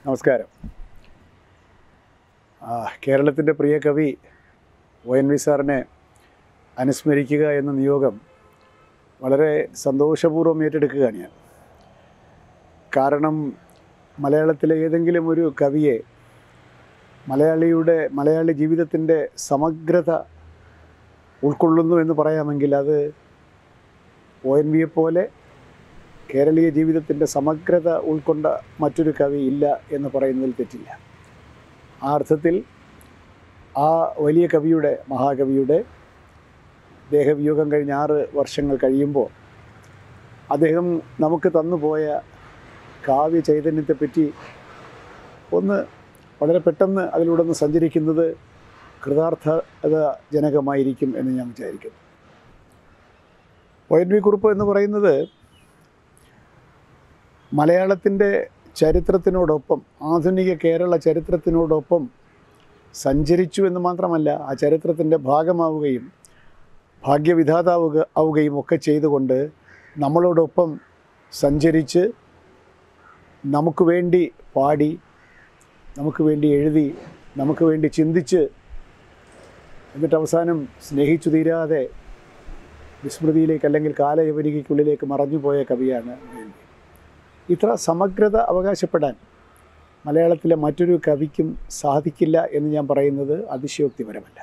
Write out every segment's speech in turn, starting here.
നമസ്കാരം ആ, കേരളത്തിൻ്റെ പ്രിയ കവി ഒ എൻ വി സാറിനെ അനുസ്മരിക്കുക എന്ന നിയോഗം വളരെ സന്തോഷപൂർവ്വം ഏറ്റെടുക്കുകയാണ് ഞാൻ കാരണം മലയാളത്തിലെ ഏതെങ്കിലും ഒരു കവിയെ മലയാളിയുടെ മലയാളി ജീവിതത്തിൻ്റെ സമഗ്രത ഉൾക്കൊള്ളുന്നു എന്ന് പറയാമെങ്കിൽ അത് ഒ എൻ വിയെ പോലെ കേരളീയ ജീവിതത്തിൻ്റെ സമഗ്രത ഉൾക്കൊണ്ട മറ്റൊരു കവി ഇല്ല എന്ന് പറയുന്നതിൽ തെറ്റില്ല ആ അർത്ഥത്തിൽ ആ വലിയ കവിയുടെ മഹാകവിയുടെ ദേഹവിയോഗം കഴിഞ്ഞ ആറ് വർഷങ്ങൾ കഴിയുമ്പോൾ അദ്ദേഹം നമുക്ക് തന്നുപോയ കാവ്യ ചൈതന്യത്തെപ്പറ്റി ഒന്ന് വളരെ പെട്ടെന്ന് അതിലൂടെ ഒന്ന് സഞ്ചരിക്കുന്നത് കൃതാർത്ഥത ജനകമായിരിക്കും എന്ന് ഞാൻ വിചാരിക്കുന്നു ഒ എൻ വി കുറുപ്പ് എന്ന് പറയുന്നത് മലയാളത്തിൻ്റെ ചരിത്രത്തിനോടൊപ്പം ആധുനിക കേരള ചരിത്രത്തിനോടൊപ്പം സഞ്ചരിച്ചു എന്ന് മാത്രമല്ല ആ ചരിത്രത്തിൻ്റെ ഭാഗമാവുകയും ഭാഗ്യവിധാതാവുക ആവുകയും ഒക്കെ ചെയ്തുകൊണ്ട് നമ്മളോടൊപ്പം സഞ്ചരിച്ച് നമുക്ക് വേണ്ടി പാടി നമുക്ക് വേണ്ടി എഴുതി നമുക്ക് വേണ്ടി ചിന്തിച്ച് എന്നിട്ട് അവസാനം സ്നേഹിച്ചു തീരാതെ വിസ്മൃതിയിലേക്ക് അല്ലെങ്കിൽ കാലയവനികയ്ക്കുള്ളിലേക്ക് മറഞ്ഞുപോയ കവിയാണ് ഒ.എൻ.വി. ഇത്ര സമഗ്രത അവകാശപ്പെടാൻ മലയാളത്തിലെ മറ്റൊരു കവിക്കും സാധിക്കില്ല എന്ന് ഞാൻ പറയുന്നത് അതിശയോക്തിപരമല്ല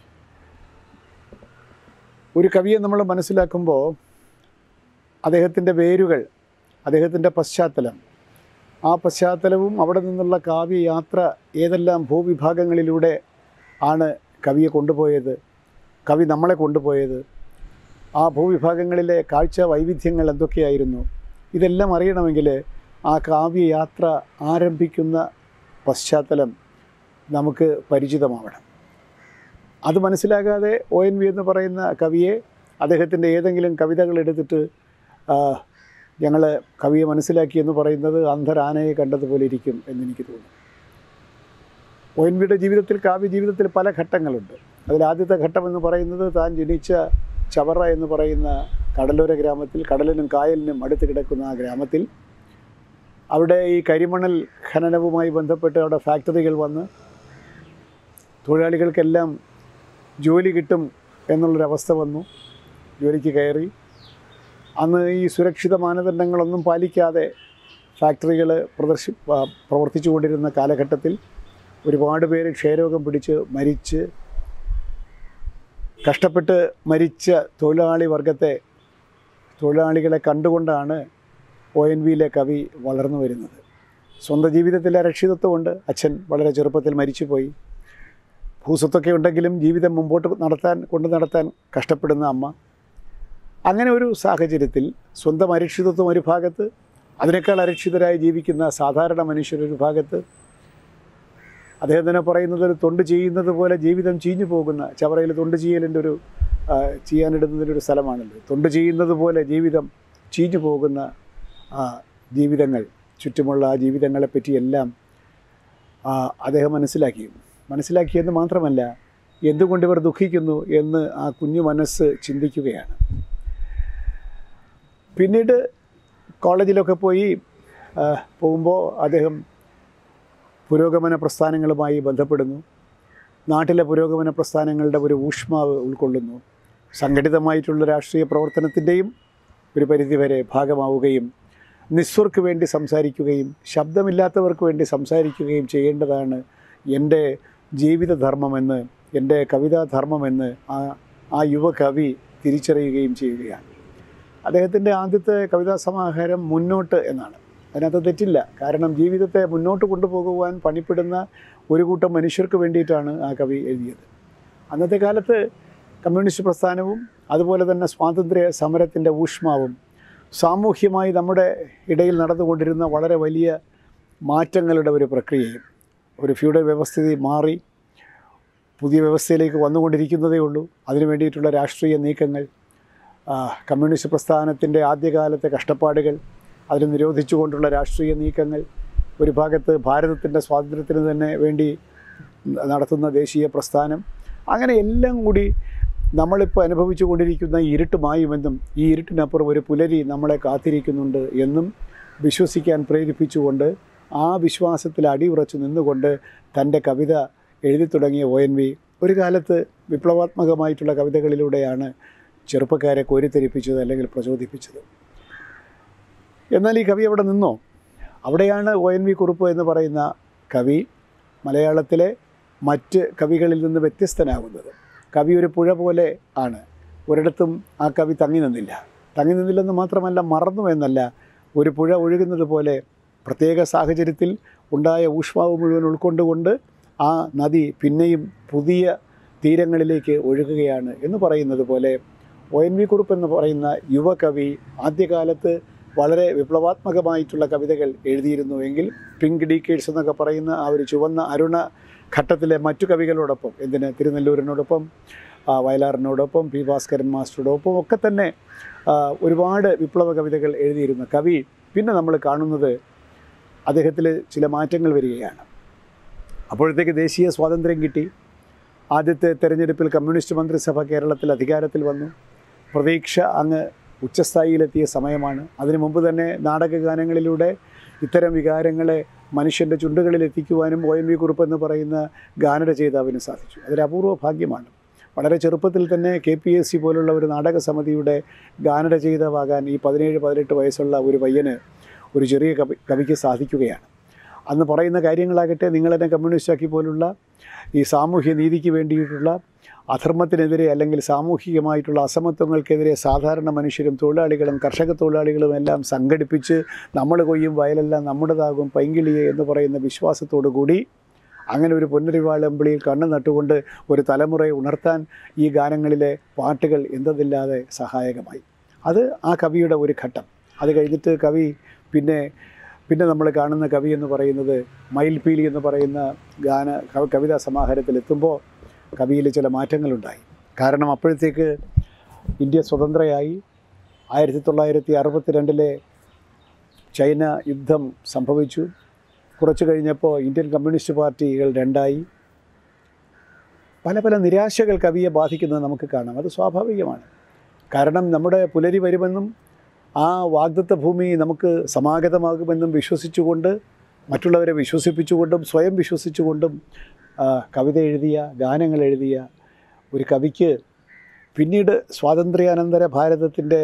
ഒരു കവിയെ നമ്മൾ മനസ്സിലാക്കുമ്പോൾ അദ്ദേഹത്തിൻ്റെ വേരുകൾ അദ്ദേഹത്തിൻ്റെ പശ്ചാത്തലം ആ പശ്ചാത്തലവും അവിടെ നിന്നുള്ള കാവ്യയാത്ര ഏതെല്ലാം ഭൂവിഭാഗങ്ങളിലൂടെ ആണ് കവിയെ കൊണ്ടുപോയത് കവി നമ്മളെ കൊണ്ടുപോയത് ആ ഭൂവിഭാഗങ്ങളിലെ കാഴ്ച വൈവിധ്യങ്ങൾ എന്തൊക്കെയായിരുന്നു ഇതെല്ലാം അറിയണമെങ്കിൽ ആ കാവ്യയാത്ര ആരംഭിക്കുന്ന പശ്ചാത്തലം നമുക്ക് പരിചിതമാവണം അത് മനസ്സിലാകാതെ ഒ എൻ വി എന്ന് പറയുന്ന കവിയെ അദ്ദേഹത്തിൻ്റെ ഏതെങ്കിലും കവിതകൾ എടുത്തിട്ട് ഞങ്ങൾ കവിയെ മനസ്സിലാക്കി എന്ന് പറയുന്നത് അന്ധരാനയെ കണ്ടതുപോലെ ഇരിക്കും എന്നെനിക്ക് തോന്നുന്നു ഒ എൻ വിയുടെ ജീവിതത്തിൽ കാവ്യ ജീവിതത്തിൽ പല ഘട്ടങ്ങളുണ്ട് അതിൽ ആദ്യത്തെ ഘട്ടം എന്ന് പറയുന്നത് താൻ ജനിച്ച ചവറ എന്ന് പറയുന്ന കടലോര ഗ്രാമത്തിൽ കടലിനും കായലിനും അടുത്ത് കിടക്കുന്ന ആ ഗ്രാമത്തിൽ അവിടെ ഈ കരിമണൽ ഖനനവുമായി ബന്ധപ്പെട്ട് അവിടെ ഫാക്ടറികൾ വന്ന് തൊഴിലാളികൾക്കെല്ലാം ജോലി കിട്ടും എന്നുള്ളൊരവസ്ഥ വന്നു ജോലിക്ക് കയറി അന്ന് ഈ സുരക്ഷിത മാനദണ്ഡങ്ങളൊന്നും പാലിക്കാതെ ഫാക്ടറികൾ പ്രദർശി പ- പ്രവർത്തിച്ചു കൊണ്ടിരുന്ന കാലഘട്ടത്തിൽ ഒരുപാട് പേര് ക്ഷയരോഗം പിടിച്ച് മരിച്ച് കഷ്ടപ്പെട്ട് മരിച്ച തൊഴിലാളി വർഗത്തെ തൊഴിലാളികളെ കണ്ടുകൊണ്ടാണ് ഒ എൻ വിയിലെ കവി വളർന്നു വരുന്നത് സ്വന്തം ജീവിതത്തിൽ അരക്ഷിതത്വമുണ്ട് അച്ഛൻ വളരെ ചെറുപ്പത്തിൽ മരിച്ചുപോയി ഭൂസ്വത്തൊക്കെ ഉണ്ടെങ്കിലും ജീവിതം മുമ്പോട്ട് നടത്താൻ കൊണ്ടു നടത്താൻ കഷ്ടപ്പെടുന്ന അമ്മ അങ്ങനെ ഒരു സാഹചര്യത്തിൽ സ്വന്തം അരക്ഷിതത്വം ഒരു ഭാഗത്ത് അതിനേക്കാൾ അരക്ഷിതരായി ജീവിക്കുന്ന സാധാരണ മനുഷ്യരൊരു ഭാഗത്ത് അദ്ദേഹം തന്നെ പറയുന്നത് ഒരു തൊണ്ട് ചെയ്യുന്നത് പോലെ ജീവിതം ചീഞ്ഞു പോകുന്ന ചവറയിൽ തൊണ്ട് ചെയ്യലിൻ്റെ ഒരു ആ, ചെയ്യാനിടുന്നതിൻ്റെ ഒരു സ്ഥലമാണല്ലോ തൊണ്ട് ചെയ്യുന്നത് പോലെ ജീവിതം ചീഞ്ഞു പോകുന്ന ആ, ജീവിതങ്ങൾ ചുറ്റുമുള്ള ആ ജീവിതങ്ങളെപ്പറ്റിയെല്ലാം ആ, അദ്ദേഹം മനസ്സിലാക്കി മനസ്സിലാക്കിയെന്ന് മാത്രമല്ല എന്തുകൊണ്ട് ഇവർ ദുഃഖിക്കുന്നു എന്ന് ആ കുഞ്ഞു മനസ്സ് ചിന്തിക്കുകയാണ് പിന്നീട് കോളേജിലൊക്കെ പോയി ആ, പോകുമ്പോൾ അദ്ദേഹം പുരോഗമന പ്രസ്ഥാനങ്ങളുമായി ബന്ധപ്പെടുന്നു നാട്ടിലെ പുരോഗമന പ്രസ്ഥാനങ്ങളുടെ ഒരു ഊഷ്മാവ് ഉൾക്കൊള്ളുന്നു സംഘടിതമായിട്ടുള്ള രാഷ്ട്രീയ പ്രവർത്തനത്തിൻ്റെയും ഒരു പരിധിവരെ ഭാഗമാവുകയും നിസ്വർക്ക് വേണ്ടി സംസാരിക്കുകയും ശബ്ദമില്ലാത്തവർക്ക് വേണ്ടി സംസാരിക്കുകയും ചെയ്യേണ്ടതാണ് എൻ്റെ ജീവിതധർമ്മമെന്ന് എൻ്റെ കവിതാധർമ്മമെന്ന് ആ ആ യുവകവി തിരിച്ചറിയുകയും ചെയ്യുകയാണ് അദ്ദേഹത്തിൻ്റെ ആദ്യത്തെ കവിതാ സമാഹാരം മുന്നോട്ട് എന്നാണ് അതിനകത്ത് തെറ്റില്ല കാരണം ജീവിതത്തെ മുന്നോട്ട് കൊണ്ടുപോകുവാൻ പണിപ്പെടുന്ന ഒരു കൂട്ടം മനുഷ്യർക്ക് വേണ്ടിയിട്ടാണ് ആ കവി എഴുതിയത് അന്നത്തെ കാലത്ത് കമ്മ്യൂണിസ്റ്റ് പ്രസ്ഥാനവും അതുപോലെ തന്നെ സ്വാതന്ത്ര്യ സമരത്തിൻ്റെ ഊഷ്മാവും സാമൂഹ്യമായി നമ്മുടെ ഇടയിൽ നടന്നുകൊണ്ടിരുന്ന വളരെ വലിയ മാറ്റങ്ങളുടെ ഒരു പ്രക്രിയയും ഒരു ഫ്യൂഡൽ വ്യവസ്ഥിതി മാറി പുതിയ വ്യവസ്ഥയിലേക്ക് വന്നുകൊണ്ടിരിക്കുന്നതേ ഉള്ളൂ അതിനു വേണ്ടിയിട്ടുള്ള രാഷ്ട്രീയ നീക്കങ്ങൾ ആ, കമ്മ്യൂണിസ്റ്റ് പ്രസ്ഥാനത്തിൻ്റെ ആദ്യകാലത്തെ കഷ്ടപ്പാടുകൾ അതിനെ നിരോധിച്ചുകൊണ്ടുള്ള രാഷ്ട്രീയ നീക്കങ്ങൾ ഒരു ഭാഗത്ത് ഭാരതത്തിൻ്റെ സ്വാതന്ത്ര്യത്തിന് തന്നെ വേണ്ടി നടത്തുന്ന ദേശീയ പ്രസ്ഥാനം അങ്ങനെ എല്ലാം കൂടി നമ്മളിപ്പോൾ അനുഭവിച്ചു കൊണ്ടിരിക്കുന്ന ഈ ഇരുട്ട് മായുമെന്നും ഈ ഇരുട്ടിനപ്പുറം ഒരു പുലരി നമ്മളെ കാത്തിരിക്കുന്നുണ്ട് എന്നും വിശ്വസിക്കാൻ പ്രേരിപ്പിച്ചുകൊണ്ട് ആ വിശ്വാസത്തിൽ അടിയുറച്ചു നിന്നുകൊണ്ട് തൻ്റെ കവിത എഴുതി തുടങ്ങിയ ഒ എൻ വി ഒരു കാലത്ത് വിപ്ലവാത്മകമായിട്ടുള്ള കവിതകളിലൂടെയാണ് ചെറുപ്പക്കാരെ കോരിത്തെരിപ്പിച്ചത് അല്ലെങ്കിൽ പ്രചോദിപ്പിച്ചത് എന്നാൽ ഈ കവി അവിടെ നിന്നോ അവിടെയാണ് ഒ എൻ വി കുറുപ്പ് എന്ന് പറയുന്ന കവി മലയാളത്തിലെ മറ്റ് കവികളിൽ നിന്ന് വ്യത്യസ്തനാകുന്നത് കവി ഒരു പുഴ പോലെ ആണ് ഒരിടത്തും ആ കവി തങ്ങി നിന്നില്ല തങ്ങി നിന്നില്ലെന്ന് മാത്രമല്ല മറന്നു എന്നല്ല ഒരു പുഴ ഒഴുകുന്നത് പോലെ പ്രത്യേക സാഹചര്യത്തിൽ ഉണ്ടായ ഊഷ്മാവ് മുഴുവൻ ഉൾക്കൊണ്ടുകൊണ്ട് ആ നദി പിന്നെയും പുതിയ തീരങ്ങളിലേക്ക് ഒഴുകുകയാണ് എന്ന് പറയുന്നത് പോലെ ഒ എൻ വി കുറുപ്പ് എന്ന് പറയുന്ന യുവകവി ആദ്യകാലത്ത് വളരെ വിപ്ലവാത്മകമായിട്ടുള്ള കവിതകൾ എഴുതിയിരുന്നുവെങ്കിൽ പിങ്ക് ഡീക്കേഴ്സ് എന്നൊക്കെ പറയുന്ന ആ ഒരു ചുവന്ന അരുണ ഘട്ടത്തിലെ മറ്റു കവികളോടൊപ്പം എന്തിന് തിരുനെല്ലൂരിനോടൊപ്പം ആ, വയലാറിനോടൊപ്പം പി ഭാസ്കരൻ മാസ്റ്ററോടൊപ്പം ഒക്കെ തന്നെ ആ, ഒരുപാട് വിപ്ലവ കവിതകൾ എഴുതിയിരുന്ന കവി പിന്നെ നമ്മൾ കാണുന്നത് അദ്ദേഹത്തിൽ ചില മാറ്റങ്ങൾ വരികയാണ് അപ്പോഴത്തേക്ക് ദേശീയ സ്വാതന്ത്ര്യം കിട്ടി ആദ്യത്തെ തെരഞ്ഞെടുപ്പിൽ കമ്മ്യൂണിസ്റ്റ് മന്ത്രിസഭ കേരളത്തിൽ അധികാരത്തിൽ വന്നു പ്രതീക്ഷ അങ്ങ് ഉച്ചസ്ഥായിയിലെത്തിയ സമയമാണ് അതിനു മുമ്പ് തന്നെ നാടകഗാനങ്ങളിലൂടെ ഇത്തരം വികാരങ്ങളെ മനുഷ്യൻ്റെ ചുണ്ടുകളിൽ എത്തിക്കുവാനും ഒ എൻ വി കുറുപ്പ് എന്ന് പറയുന്ന ഗാനരചയിതാവിന് സാധിച്ചു അതൊരു അപൂർവ ഭാഗ്യമാണ് വളരെ ചെറുപ്പത്തിൽ തന്നെ കെ പി എസ് സി പോലുള്ള ഒരു നാടക സമിതിയുടെ ഗാനരചയിതാവാകാൻ ഈ പതിനേഴ് പതിനെട്ട് വയസ്സുള്ള ഒരു പയ്യന് ഒരു ചെറിയ കവി കവിക്ക് സാധിക്കുകയാണ് അന്ന് പറയുന്ന കാര്യങ്ങളാകട്ടെ നിങ്ങളെന്നെ കമ്മ്യൂണിസ്റ്റാക്കി പോലുള്ള ഈ സാമൂഹ്യ നീതിക്ക് വേണ്ടിയിട്ടുള്ള അധർമ്മത്തിനെതിരെ അല്ലെങ്കിൽ സാമൂഹികമായിട്ടുള്ള അസമത്വങ്ങൾക്കെതിരെ സാധാരണ മനുഷ്യരും തൊഴിലാളികളും കർഷക തൊഴിലാളികളും എല്ലാം സംഘടിപ്പിച്ച് നമ്മൾ കൊയ്യും വയലെല്ലാം നമ്മുടേതാകും പൈങ്കിളിയെ എന്ന് പറയുന്ന വിശ്വാസത്തോടു കൂടി അങ്ങനെ ഒരു പൊന്നരിവാളമ്പിളിയിൽ കണ്ണു നട്ടുകൊണ്ട് ഒരു തലമുറയെ ഉണർത്താൻ ഈ ഗാനങ്ങളിലെ പാട്ടുകൾ എന്തെന്നില്ലാതെ സഹായകമായി അത് ആ കവിയുടെ ഒരു ഘട്ടം അത് കഴിഞ്ഞിട്ട് കവി പിന്നെ പിന്നെ നമ്മൾ കാണുന്ന കവി എന്ന് പറയുന്നത് മയിൽപീലി എന്ന് പറയുന്ന ഗാന കവ- കവിതാ സമാഹാരത്തിലെത്തുമ്പോൾ കവിയിൽ ചില മാറ്റങ്ങളുണ്ടായി കാരണം അപ്പോഴത്തേക്ക് ഇന്ത്യ സ്വതന്ത്രയായി ആയിരത്തി തൊള്ളായിരത്തി അറുപത്തിരണ്ടിലെ ചൈന യുദ്ധം സംഭവിച്ചു കുറച്ച് കഴിഞ്ഞപ്പോൾ ഇന്ത്യൻ കമ്മ്യൂണിസ്റ്റ് പാർട്ടികൾ രണ്ടായി പല പല നിരാശകൾ കവിയെ ബാധിക്കുന്നത് നമുക്ക് കാണാം അത് സ്വാഭാവികമാണ് കാരണം നമ്മുടെ പുലരി വരുമെന്നും ആ വാഗ്ദത്ത ഭൂമി നമുക്ക് സമാഗതമാകുമെന്നും വിശ്വസിച്ചുകൊണ്ട് മറ്റുള്ളവരെ വിശ്വസിപ്പിച്ചുകൊണ്ടും സ്വയം വിശ്വസിച്ചുകൊണ്ടും ആ, കവിത എഴുതിയ ഗാനങ്ങൾ എഴുതിയ ഒരു കവിക്ക് പിന്നീട് സ്വാതന്ത്ര്യാനന്തര ഭാരതത്തിൻ്റെ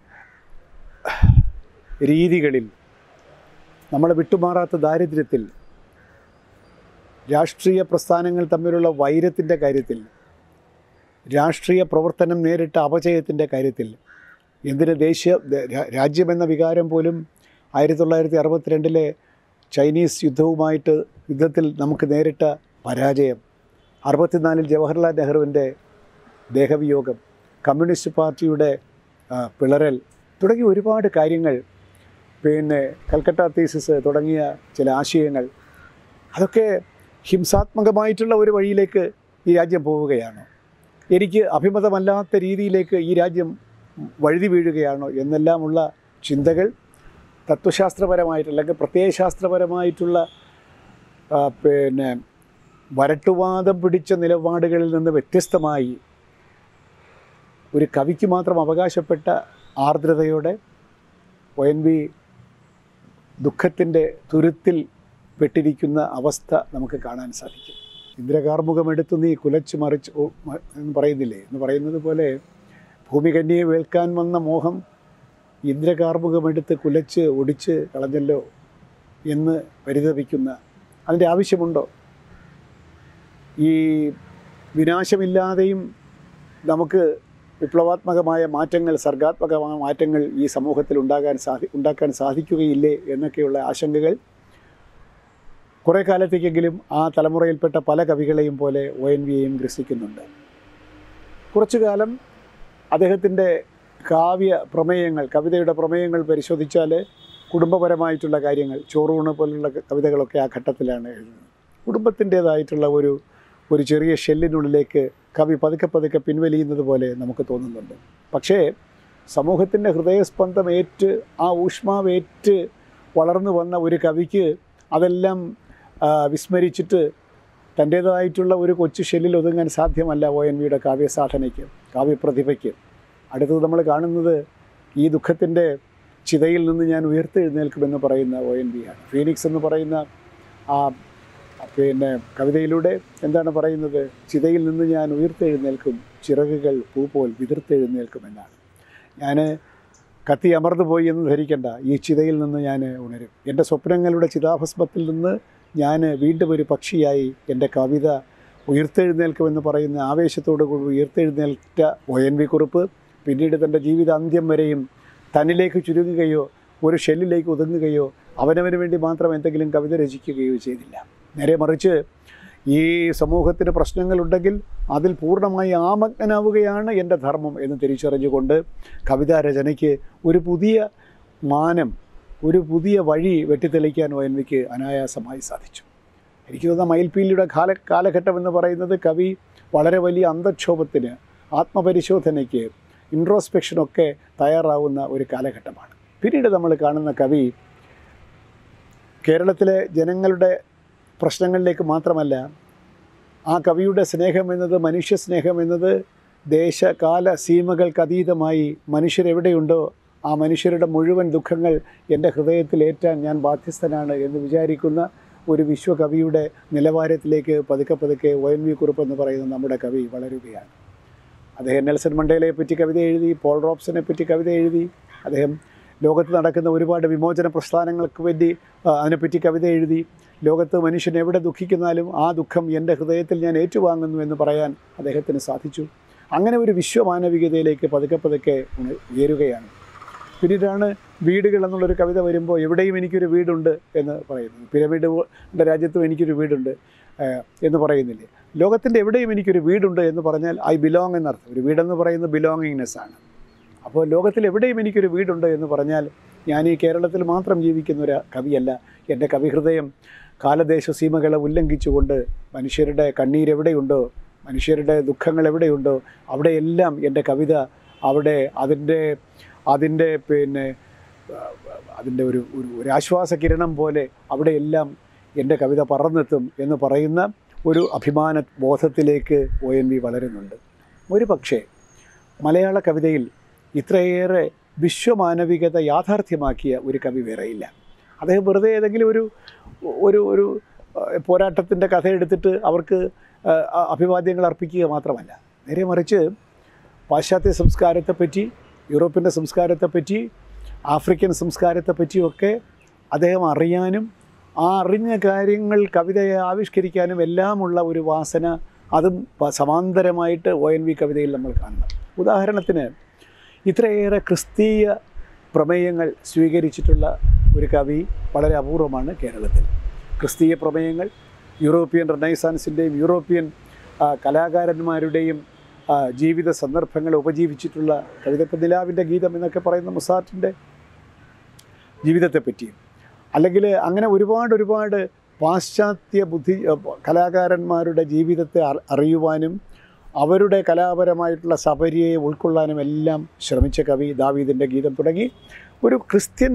രീതികളിൽ നമ്മളെ വിട്ടുമാറാത്ത ദാരിദ്ര്യത്തിൽ രാഷ്ട്രീയ പ്രസ്ഥാനങ്ങൾ തമ്മിലുള്ള വൈരത്തിൻ്റെ കാര്യത്തിൽ രാഷ്ട്രീയ പ്രവർത്തനം നേരിട്ട അപജയത്തിൻ്റെ കാര്യത്തിൽ എന്തിന് ദേശീയ ദ- രാ- രാജ്യമെന്ന വികാരം പോലും ആയിരത്തി തൊള്ളായിരത്തി അറുപത്തിരണ്ടിലെ ചൈനീസ് യുദ്ധവുമായിട്ട് യുദ്ധത്തിൽ നമുക്ക് നേരിട്ട പരാജയം അറുപത്തിനാലിൽ ജവഹർലാൽ നെഹ്റുവിൻ്റെ ദേഹവിയോഗം കമ്മ്യൂണിസ്റ്റ് പാർട്ടിയുടെ ആ, പിളരൽ തുടങ്ങിയ ഒരുപാട് കാര്യങ്ങൾ പിന്നെ കൽക്കട്ട തീസിസ് തുടങ്ങിയ ചില ആശയങ്ങൾ അതൊക്കെ ഹിംസാത്മകമായിട്ടുള്ള ഒരു വഴിയിലേക്ക് ഈ രാജ്യം പോവുകയാണോ എനിക്ക് അഭിമതമല്ലാത്ത രീതിയിലേക്ക് ഈ രാജ്യം വഴുതി വീഴുകയാണോ എന്നെല്ലാമുള്ള ചിന്തകൾ തത്വശാസ്ത്രപരമായിട്ട് അല്ലെങ്കിൽ പ്രത്യയശാസ്ത്രപരമായിട്ടുള്ള ആ, പിന്നെ വരട്ടുവാദം പിടിച്ച നിലപാടുകളിൽ നിന്ന് വ്യത്യസ്തമായി ഒരു കവിക്ക് മാത്രം അവകാശപ്പെട്ട ആർദ്രതയോടെ ഒ എൻ വി ദുഃഖത്തിൻ്റെ തുരുത്തിൽ പെട്ടിരിക്കുന്ന അവസ്ഥ നമുക്ക് കാണാൻ സാധിക്കും ഇന്ദ്രകാർമുഖമെടുത്തു നീ കുലച്ച് മറിച്ച് ഓ, മ- എന്ന് പറയുന്നില്ലേ എന്ന് പറയുന്നത് പോലെ ഭൂമികന്യയെ വേൾക്കാൻ വന്ന മോഹം ഇന്ദ്രകാർമുഖമെടുത്ത് കുലച്ച് ഒടിച്ച് കളഞ്ഞല്ലോ എന്ന് പരിതപിക്കുന്ന അതിൻ്റെ ആവശ്യമുണ്ടോ ഈ വിനാശമില്ലാതെയും നമുക്ക് വിപ്ലവാത്മകമായ മാറ്റങ്ങൾ സർഗാത്മകമായ മാറ്റങ്ങൾ ഈ സമൂഹത്തിൽ ഉണ്ടാകാൻ സാധി ഉണ്ടാക്കാൻ സാധിക്കുകയില്ലേ എന്നൊക്കെയുള്ള ആശങ്കകൾ കുറേ കാലത്തേക്കെങ്കിലും ആ തലമുറയിൽപ്പെട്ട പല കവികളെയും പോലെ ഒ എൻ വിയെയും ഗ്രസിക്കുന്നുണ്ട് കുറച്ചു കാലം അദ്ദേഹത്തിൻ്റെ കാവ്യ പ്രമേയങ്ങൾ കവിതയുടെ പ്രമേയങ്ങൾ പരിശോധിച്ചാൽ കുടുംബപരമായിട്ടുള്ള കാര്യങ്ങൾ ചോറൂണ് പോലുള്ള കവിതകളൊക്കെ ആ ഘട്ടത്തിലാണ് എഴുതുന്നത് കുടുംബത്തിൻ്റേതായിട്ടുള്ള ഒരു ഒരു ചെറിയ ഷെല്ലിനുള്ളിലേക്ക് കവി പതുക്കെ പതുക്കെ പിൻവലിയുന്നത് പോലെ നമുക്ക് തോന്നുന്നുണ്ട് പക്ഷേ സമൂഹത്തിൻ്റെ ഹൃദയസ്പന്ദം ഏറ്റ് ആ ഊഷ്മാവേറ്റ് വളർന്നു വന്ന ഒരു കവിക്ക് അതെല്ലാം ആ, വിസ്മരിച്ചിട്ട് തൻ്റേതായിട്ടുള്ള ഒരു കൊച്ചു ഷെല്ലിൽ ഒതുങ്ങാൻ സാധ്യമല്ല ഒ എൻ വിയുടെ കാവ്യസാധനയ്ക്ക് കാവ്യപ്രതിഭയ്ക്ക് അടുത്തത് നമ്മൾ കാണുന്നത് ഈ ദുഃഖത്തിൻ്റെ ചിതയിൽ നിന്ന് ഞാൻ ഉയർത്തെഴുന്നേൽക്കുമെന്ന് പറയുന്ന ഒ എൻ വി ആണ് ഫീനിക്സ് എന്ന് പറയുന്ന ആ പിന്നെ കവിതയിലൂടെ എന്താണ് പറയുന്നത് ചിതയിൽ നിന്ന് ഞാൻ ഉയർത്തെഴുന്നേൽക്കും ചിറകുകൾ പൂ പോൽ വിതിർത്തെഴുന്നേൽക്കുമെന്നാണ് ഞാൻ കത്തി അമർന്നു പോയി എന്ന് ധരിക്കേണ്ട ഈ ചിതയിൽ നിന്ന് ഞാൻ ഉണരും എൻ്റെ സ്വപ്നങ്ങളുടെ ചിതാഭസ്മത്തിൽ നിന്ന് ഞാൻ വീണ്ടും ഒരു പക്ഷിയായി എൻ്റെ കവിത ഉയർത്തെഴുന്നേൽക്കുമെന്ന് പറയുന്ന ആവേശത്തോടു കൂടി ഉയർത്തെഴുന്നേൽറ്റ ഒ എൻ വി കുറിപ്പ് പിന്നീട് തൻ്റെ ജീവിത അന്ത്യം വരെയും തന്നിലേക്ക് ചുരുങ്ങുകയോ ഒരു ഷെല്ലിലേക്ക് ഒതുങ്ങുകയോ അവനവന് വേണ്ടി മാത്രം എന്തെങ്കിലും കവിത രചിക്കുകയോ ചെയ്തില്ല നേരെ മറിച്ച് ഈ സമൂഹത്തിന് പ്രശ്നങ്ങളുണ്ടെങ്കിൽ അതിൽ പൂർണ്ണമായി ആമഗ്നാവുകയാണ് എൻ്റെ ധർമ്മം എന്ന് തിരിച്ചറിഞ്ഞുകൊണ്ട് കവിതാ രചനയ്ക്ക് ഒരു പുതിയ മാനം ഒരു പുതിയ വഴി വെട്ടിത്തെളിക്കാൻ ഒ എൻ വിക്ക് അനായാസമായി സാധിച്ചു എനിക്ക് തോന്നുന്ന മയിൽപീലിയുടെ കാല കാലഘട്ടം എന്ന് പറയുന്നത് കവി വളരെ വലിയ അന്തക്ഷോഭത്തിന് ആത്മപരിശോധനയ്ക്ക് ഇൻട്രോസ്പെക്ഷനൊക്കെ തയ്യാറാവുന്ന ഒരു കാലഘട്ടമാണ് പിന്നീട് നമ്മൾ കാണുന്ന കവി കേരളത്തിലെ ജനങ്ങളുടെ പ്രശ്നങ്ങളിലേക്ക് മാത്രമല്ല ആ കവിയുടെ സ്നേഹം എന്നത് മനുഷ്യ സ്നേഹം എന്നത് ദേശകാല സീമകൾക്കതീതമായി മനുഷ്യരെവിടെയുണ്ടോ ആ മനുഷ്യരുടെ മുഴുവൻ ദുഃഖങ്ങൾ എൻ്റെ ഹൃദയത്തിൽ ഏറ്റാൻ ഞാൻ ബാധ്യസ്ഥനാണ് എന്ന് വിചാരിക്കുന്ന ഒരു വിശ്വകവിയുടെ നിലവാരത്തിലേക്ക് പതുക്കെ പതുക്കെ ഒ എൻ വി കുറുപ്പ് എന്ന് പറയുന്ന നമ്മുടെ കവി വളരുകയാണ് അദ്ദേഹം നെൽസൺ മണ്ടേലയെ പറ്റി കവിത എഴുതി പോൾ റോബ്സനെ പറ്റി കവിത എഴുതി അദ്ദേഹം ലോകത്ത് നടക്കുന്ന ഒരുപാട് വിമോചന പ്രസ്ഥാനങ്ങൾക്ക് വേണ്ടി ആ, അതിനെപ്പറ്റി കവിത എഴുതി ലോകത്ത് മനുഷ്യൻ എവിടെ ദുഃഖിക്കുന്നാലും ആ ദുഃഖം എൻ്റെ ഹൃദയത്തിൽ ഞാൻ ഏറ്റുവാങ്ങുന്നു എന്ന് പറയാൻ അദ്ദേഹത്തിന് സാധിച്ചു അങ്ങനെ ഒരു വിശ്വമാനവികതയിലേക്ക് പതുക്കെ പതുക്കെ ഉണ- ഉയരുകയാണ് പിന്നീടാണ് വീടുകൾ എന്നുള്ളൊരു കവിത വരുമ്പോൾ എവിടെയും എനിക്കൊരു വീടുണ്ട് എന്ന് പറയുന്നത് പിരമിഡ് രാജ്യത്തും എനിക്കൊരു വീടുണ്ട് ഏഹ്, എന്ന് പറയുന്നില്ലേ ലോകത്തിൻ്റെ എവിടെയും എനിക്കൊരു വീടുണ്ട് എന്ന് പറഞ്ഞാൽ ഐ ബിലോങ് എന്നർത്ഥം ഒരു വീടെന്ന് പറയുന്നത് ബിലോങ്ങിങ്നെസ് ആണ് അപ്പോൾ ലോകത്തിൽ എവിടെയും എനിക്കൊരു വീടുണ്ട് എന്ന് പറഞ്ഞാൽ ഞാൻ ഈ കേരളത്തിൽ മാത്രം ജീവിക്കുന്ന ഒരു കവിയല്ല എൻ്റെ കവിഹൃദയം കാലദേശ സീമകളെ ഉല്ലംഘിച്ചുകൊണ്ട് മനുഷ്യരുടെ കണ്ണീരെവിടെയുണ്ടോ മനുഷ്യരുടെ ദുഃഖങ്ങൾ എവിടെയുണ്ടോ അവിടെയെല്ലാം എൻ്റെ കവിത അവിടെ അതിൻ്റെ അതിൻ്റെ പിന്നെ ആ, അതിൻ്റെ ഒരു ഒരു ഒരു ആശ്വാസ കിരണം പോലെ അവിടെയെല്ലാം എൻ്റെ കവിത പറന്നെത്തും എന്ന് പറയുന്ന ഒരു അഭിമാന ബോധത്തിലേക്ക് ഒ എൻ വി വളരുന്നുണ്ട് ഒരു പക്ഷേ മലയാള കവിതയിൽ ഇത്രയേറെ വിശ്വമാനവികത യാഥാർത്ഥ്യമാക്കിയ ഒരു കവി വേറെയില്ല അദ്ദേഹം വെറുതെ ഏതെങ്കിലും ഒരു ഒരു ഒരു പോരാട്ടത്തിൻ്റെ കഥ എടുത്തിട്ട് അവർക്ക് ആ, ആ, അഭിവാദ്യങ്ങൾ അർപ്പിക്കുക മാത്രമല്ല നേരെ മറിച്ച് പാശ്ചാത്യ സംസ്കാരത്തെപ്പറ്റി യൂറോപ്പിൻ്റെ സംസ്കാരത്തെപ്പറ്റി ആഫ്രിക്കൻ സംസ്കാരത്തെപ്പറ്റിയൊക്കെ അദ്ദേഹം അറിയാനും ആ അറിഞ്ഞ കാര്യങ്ങൾ കവിതയെ ആവിഷ്കരിക്കാനും എല്ലാമുള്ള ഒരു വാസന അതും പ- സമാന്തരമായിട്ട് ഒ എൻ വി കവിതയിൽ നമ്മൾ കാണണം ഉദാഹരണത്തിന് ഇത്രയേറെ ക്രിസ്തീയ പ്രമേയങ്ങൾ സ്വീകരിച്ചിട്ടുള്ള ഒരു കവി വളരെ അപൂർവമാണ് കേരളത്തിൽ ക്രിസ്തീയ പ്രമേയങ്ങൾ യൂറോപ്യൻ റെനൈസാൻസിൻ്റെയും യൂറോപ്യൻ ആ, കലാകാരന്മാരുടെയും ആ, ജീവിത സന്ദർഭങ്ങളെ ഉപജീവിച്ചിട്ടുള്ള കവിത ഇപ്പം നിലാവിൻ്റെ ഗീതം എന്നൊക്കെ പറയുന്ന മുസാറ്റിൻ്റെ ജീവിതത്തെപ്പറ്റിയും അല്ലെങ്കിൽ അങ്ങനെ ഒരുപാട് ഒരുപാട് പാശ്ചാത്യ ബുദ്ധി കലാകാരന്മാരുടെ ജീവിതത്തെ അറി- അറിയുവാനും അവരുടെ കലാപരമായിട്ടുള്ള സബരിയെ ഉൾക്കൊള്ളാനും എല്ലാം ശ്രമിച്ച കവി ദാവീദിൻ്റെ ഗീതം തുടങ്ങി ഒരു ക്രിസ്ത്യൻ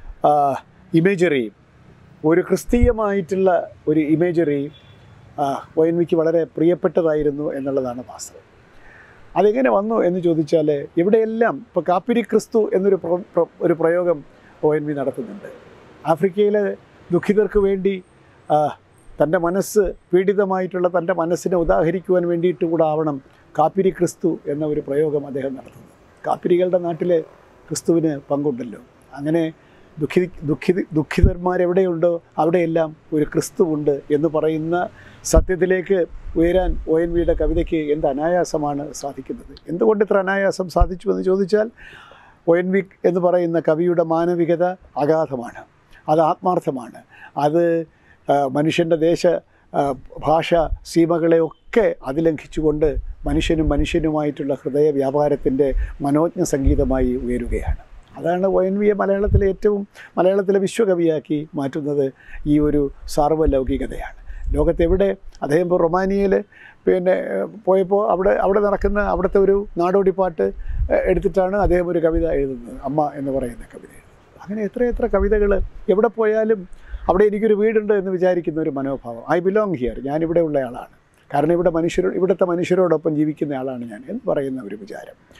ഇമേജറി ഒരു ക്രിസ്തീയമായിട്ടുള്ള ഒരു ഇമേജറി ഒ എൻ വിക്ക് വളരെ പ്രിയപ്പെട്ടതായിരുന്നു എന്നുള്ളതാണ് വാസ്തവം അതെങ്ങനെ വന്നു എന്ന് ചോദിച്ചാൽ ഇവിടെയെല്ലാം ഇപ്പോൾ കാപ്പിരി ക്രിസ്തു എന്നൊരു പ്ര- പ്ര- ഒരു പ്രയോഗം ഒ എൻ വി നടത്തുന്നുണ്ട് ആഫ്രിക്കയിലെ ദുഃഖിതർക്ക് വേണ്ടി ആ, തൻ്റെ മനസ്സ് പീഡിതമായിട്ടുള്ള തൻ്റെ മനസ്സിനെ ഉദാഹരിക്കുവാൻ വേണ്ടിയിട്ട് കൂടെ ആവണം കാപ്പിരി ക്രിസ്തു എന്ന ഒരു പ്രയോഗം അദ്ദേഹം നടത്തുന്നത് കാപ്പിരികളുടെ നാട്ടിൽ ക്രിസ്തുവിന് പങ്കുണ്ടല്ലോ അങ്ങനെ ദുഃഖി ദുഃഖി ദുഃഖിതന്മാരെവിടെയുണ്ടോ അവിടെയെല്ലാം ഒരു ക്രിസ്തുവുണ്ട് എന്ന് പറയുന്ന സത്യത്തിലേക്ക് ഉയരാൻ ഒ എൻ വിയുടെ കവിതയ്ക്ക് എന്ത് അനായാസമാണ് സാധിക്കുന്നത് എന്തുകൊണ്ട് ഇത്ര അനായാസം സാധിച്ചു എന്ന് ചോദിച്ചാൽ ഒ എൻ വി എന്ന് പറയുന്ന കവിയുടെ മാനവികത അഗാധമാണ് അത് ആത്മാർത്ഥമാണ് അത് ആ, മനുഷ്യൻ്റെ ദേശ ആ, ഭാഷ സീമകളെയൊക്കെ അതിലംഘിച്ചുകൊണ്ട് മനുഷ്യനും മനുഷ്യനുമായിട്ടുള്ള ഹൃദയ വ്യാപാരത്തിൻ്റെ മനോജ്ഞ സംഗീതമായി ഉയരുകയാണ് അതാണ് ഒ എൻ വിയെ മലയാളത്തിലെ ഏറ്റവും മലയാളത്തിലെ വിശ്വകവിയാക്കി മാറ്റുന്നത് ഈ ഒരു സാർവലൗകികതയാണ് ലോകത്തെവിടെ അദ്ദേഹം ഇപ്പോൾ റൊമാനിയയിൽ പിന്നെ ഏഹ്, പോയപ്പോൾ അവിടെ അവിടെ നടക്കുന്ന അവിടുത്തെ ഒരു നാടോടിപ്പാട്ട് ഏഹ്, എടുത്തിട്ടാണ് അദ്ദേഹം ഒരു കവിത എഴുതുന്നത് അമ്മ എന്ന് പറയുന്ന കവിത എഴുതുന്നത് അങ്ങനെ എത്രയെത്ര കവിതകൾ എവിടെ പോയാലും അവിടെ എനിക്കൊരു വീടുണ്ട് എന്ന് വിചാരിക്കുന്ന ഒരു മനോഭാവം ഐ ബിലോങ് ഹിയർ ഞാനിവിടെ ഉള്ള ആളാണ് കാരണം ഇവിടെ മനുഷ്യരോ ഇവിടുത്തെ മനുഷ്യരോടൊപ്പം ജീവിക്കുന്ന ആളാണ് ഞാൻ എന്ന് പറയുന്ന ഒരു വിചാരം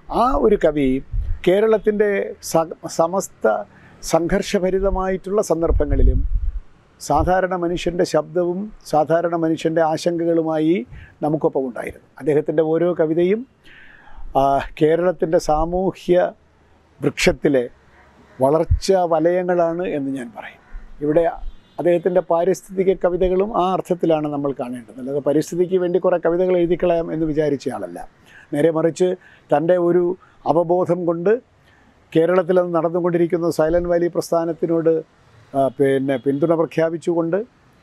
ആ ഒരു കവി കേരളത്തിൻ്റെ സ- സമസ്ത സംഘർഷഭരിതമായിട്ടുള്ള സന്ദർഭങ്ങളിലും സാധാരണ മനുഷ്യൻ്റെ ശബ്ദവും സാധാരണ മനുഷ്യൻ്റെ ആശങ്കകളുമായി നമുക്കൊപ്പം ഉണ്ടായിരുന്നു അദ്ദേഹത്തിൻ്റെ ഓരോ കവിതയും ആ, കേരളത്തിൻ്റെ സാമൂഹ്യ വൃക്ഷത്തിലെ വളർച്ച വലയങ്ങളാണ് എന്ന് ഞാൻ പറയും ഇവിടെ അദ്ദേഹത്തിൻ്റെ പാരിസ്ഥിതിക കവിതകളും ആ അർത്ഥത്തിലാണ് നമ്മൾ കാണേണ്ടത് അല്ലാതെ പരിസ്ഥിതിക്ക് വേണ്ടി കുറേ കവിതകൾ എഴുതിക്കളയാം എന്ന് വിചാരിച്ച ആളല്ല നേരെ മറിച്ച് തൻ്റെ ഒരു അവബോധം കൊണ്ട് കേരളത്തിൽ അത് നടന്നുകൊണ്ടിരിക്കുന്ന സൈലൻറ്റ് വാലി പ്രസ്ഥാനത്തിനോട് ആ, പിന്നെ പിന്തുണ പ്രഖ്യാപിച്ചുകൊണ്ട്